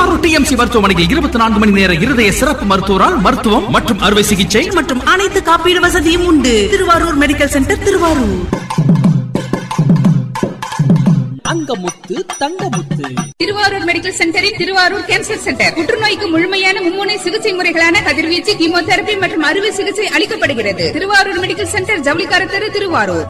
Thiruvarur TMC மருத்துவமனையில் இருபத்தி நான்கு மணி நேர இருதய சிறப்பு மருத்துவரால் மருத்துவம் மற்றும் அறுவை சிகிச்சை மற்றும் அனைத்து காப்பீடு வசதியும் உண்டு Thiruvarur medical centre Thiruvarur Thangamuthu Thangamuthu Thiruvarur medical சென்டரில் திருவாரூர் கேன்சர் சென்டர் புற்றுநோய்க்கு முழுமையான மும்முனை சிகிச்சை முறைகளான கதிர்வீச்சு கீமோதெரபி மற்றும் அறுவை சிகிச்சை அளிக்கப்படுகிறது திருவாரூர் மெடிக்கல் சென்டர் ஜவுளிக்கார தெரு திருவாரூர்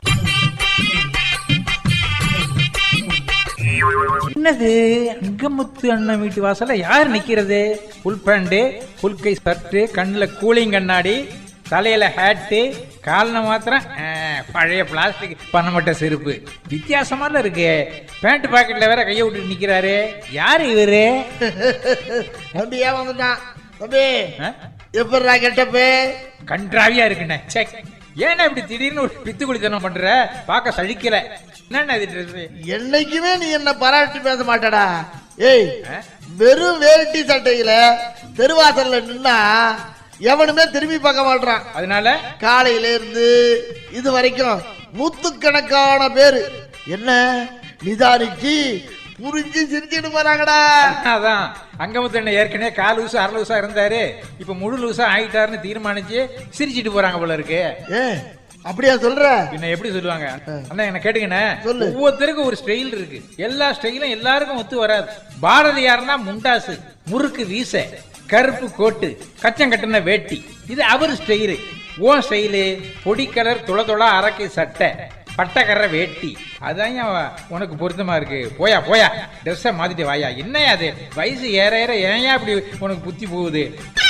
என்னது அங்கமுத்து அண்ணன் வீட்டு வாசல்ல யார் நிக்கிறது ஃபுல் பேண்டு ஃபுல் கை ஷர்ட்டு கண்ணில் கூலிங் கண்ணாடி தலையில ஹேட்டு காலில் மாத்திரம் ஆ, பழைய பிளாஸ்டிக் பண்ணப்பட்ட செருப்பு வித்தியாசமால இருக்கு பேண்ட் பாக்கெட்ல வேற கையை விட்டு நிக்கிறாரு யாரு இவரு தம்பி ஏன் வந்துட்டான் தம்பி ஆ? எப்படிடா கெட்டப்பு கன்றாவியா இருக்குண்ணே செக் ஏன்னா இப்படி திடீர்னு ஒரு பித்து குளித்தனம் பண்ற பார்க்க சழிக்கல என்னண்ணா இது ட்ரெஸ் என்னைக்குமே நீ என்ன பாராட்டி பேச மாட்டடா ஏய் ஆ? வெறும் வேட்டி சட்டையில தெருவாசல்ல நின்னா எவனுமே திரும்பி பார்க்க மாட்டான் அதனால காலையில இருந்து இது வரைக்கும் நூத்துக்கணக்கான பேரு என்ன நிதானிச்சு புரிஞ்சு சிரிச்சுட்டு போறாங்கடா அதான் அங்கமுத்தண்ண ஏற்கனவே கால் லூசு அரை லூசா இருந்தாரு இப்ப முழு லூசா ஆயிட்டாருன்னு தீர்மானிச்சு சிரிச்சிட்டு போறாங்க போல இருக்கு ஏ அப்படியா சொல்ற பின்ன எப்படி சொல்லுவாங்க அண்ணா என்ன கேட்டுங்கண்ணே சொல்லு. ஒவ்வொருத்தருக்கும் ஒரு ஸ்டைல் இருக்கு எல்லா ஸ்டைலும் எல்லாருக்கும் ஒத்து வராது பாரதியார்னா முண்டாசு முறுக்கு வீச கருப்பு கோட்டு கச்சம் கட்டின வேட்டி இது அவர் ஸ்டைலு ஓ ஸ்டைலு பொடி கலர் துள துளா அரக்கை சட்டை பட்டக்கர வேட்டி அதான் ஏன் உனக்கு பொருத்தமா இருக்கு போயா போயா ட்ரெஸ்ஸை மாத்திட்டு வாயா என்னையா அது வயசு ஏற ஏற ஏன் இப்படி உனக்கு புத்தி போகுது